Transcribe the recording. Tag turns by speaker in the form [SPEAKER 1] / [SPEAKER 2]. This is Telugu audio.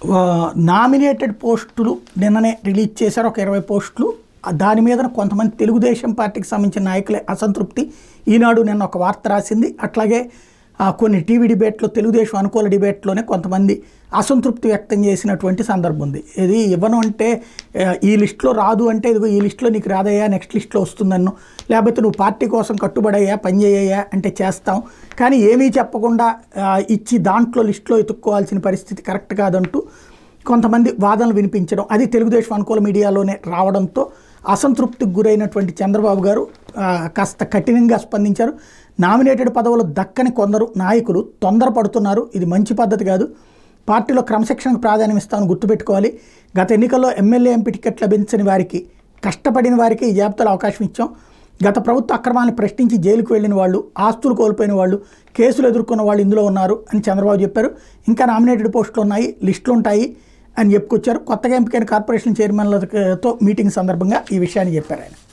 [SPEAKER 1] నామినేటెడ్ పోస్టులు నిన్ననే రిలీజ్ చేశారు ఒక ఇరవై పోస్టులు ఆ దాని మీద కొంతమంది తెలుగుదేశం పార్టీకి సంబంధించిన నాయకులే అసంతృప్తి ఈనాడు నిన్న ఒక వార్త రాసింది అట్లాగే ఆ, కొన్ని టీవీ డిబేట్లో తెలుగుదేశం అనుకూల డిబేట్లోనే కొంతమంది అసంతృప్తి వ్యక్తం చేసినటువంటి సందర్భం ఉంది ఇది ఇవ్వను అంటే ఆ, ఈ లిస్టులో రాదు అంటే ఇదిగో ఈ లిస్టులో నీకు రాదయ్యా నెక్స్ట్ లిస్టులో వస్తుందన్ను లేకపోతే నువ్వు పార్టీ కోసం కట్టుబడయ్యా పని చేయయ్యా అంటే చేస్తాం కానీ ఏమీ చెప్పకుండా ఆ, ఇచ్చి దాంట్లో లిస్టులో ఎత్తుక్కోవాల్సిన పరిస్థితి కరెక్ట్ కాదంటూ కొంతమంది వాదనలు వినిపించడం అది తెలుగుదేశం అనుకూల మీడియాలోనే రావడంతో అసంతృప్తికి గురైనటువంటి చంద్రబాబు గారు ఆ, కాస్త కఠినంగా స్పందించారు నామినేటెడ్ పదవులు దక్కని కొందరు నాయకులు తొందరపడుతున్నారు ఇది మంచి పద్ధతి కాదు పార్టీలో క్రమశిక్షణకు ప్రాధాన్యం ఇస్తామని గుర్తుపెట్టుకోవాలి గత ఎన్నికల్లో ఎమ్మెల్యే ఎంపీ టికెట్ లభించని వారికి కష్టపడిన వారికి ఈ జాబితాలో అవకాశం ఇచ్చాం గత ప్రభుత్వ అక్రమాలను ప్రశ్నించి జైలుకు వెళ్ళిన వాళ్ళు ఆస్తులు కోల్పోయిన వాళ్ళు కేసులు ఎదుర్కొన్న వాళ్ళు ఇందులో ఉన్నారు అని చంద్రబాబు చెప్పారు ఇంకా నామినేటెడ్ పోస్టులు ఉన్నాయి లిస్టులు ఉంటాయి అని చెప్పుకొచ్చారు కొత్తగా ఎంపికైన కార్పొరేషన్ చైర్మన్లతో మీటింగ్ సందర్భంగా ఈ విషయాన్ని చెప్పారు ఆయన